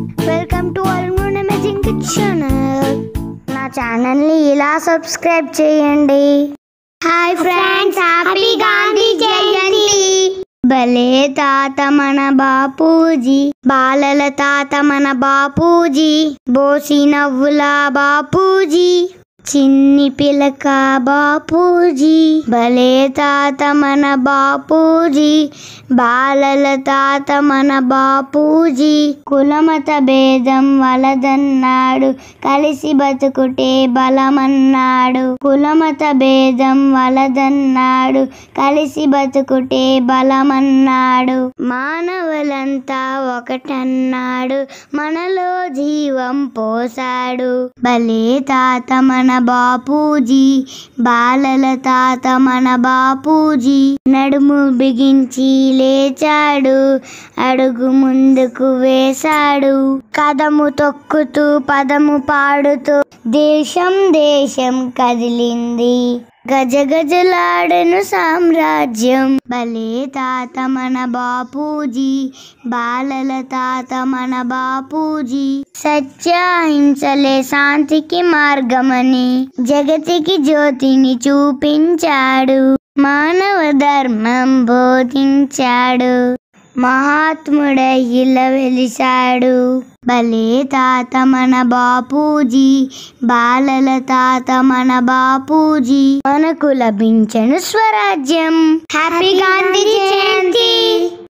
welcome to అల్మూన్ amazing kids channel నా ఛానల్ని ఇలా సబ్స్క్రైబ్ చేయండి hi friends happy Gandhi Jayanti భలే తాత మన బాపూజీ బాలల తాత మన బాపూజీ బోసి నవ్వుల బాపూజీ చిన్ని పిలక బాపూజీ భలే తాత మన బాపూజీ బాలల తాత మన బాపూజీ కులమత భేదం వలదన్నాడు కలిసి బతుకుటే బలమన్నాడు కులమత భేదం వలదన్నాడు కలిసి బతుకుటే బలమన్నాడు మానవులంతా ఒకటన్నాడు మనలో జీవం పోసాడు భలే తాత మన బాపూజీ బాలల తాత మన బాపూజీ నడుము బిగించి లేచాడు అడుగు ముందుకు వేశాడు కదము తొక్కుతూ పదము పాడుతూ దేశం దేశం కదిలింది గజ గజలాడను సామ్రాజ్యం భలే తాత మన బాపూజీ బాలల తాత మన బాపూజీ సత్య అహింసలే శాంతికి మార్గమని జగతికి జ్యోతిని చూపించాడు మానవ ధర్మం బోధించాడు మహాత్ముడై ఇలా వెలిశాడు భలే తాత మన బాపూజీ బాలల తాత మన బాపూజీ మనకు లభించను స్వరాజ్యం హ్యాపీ గాంధీ జయంతి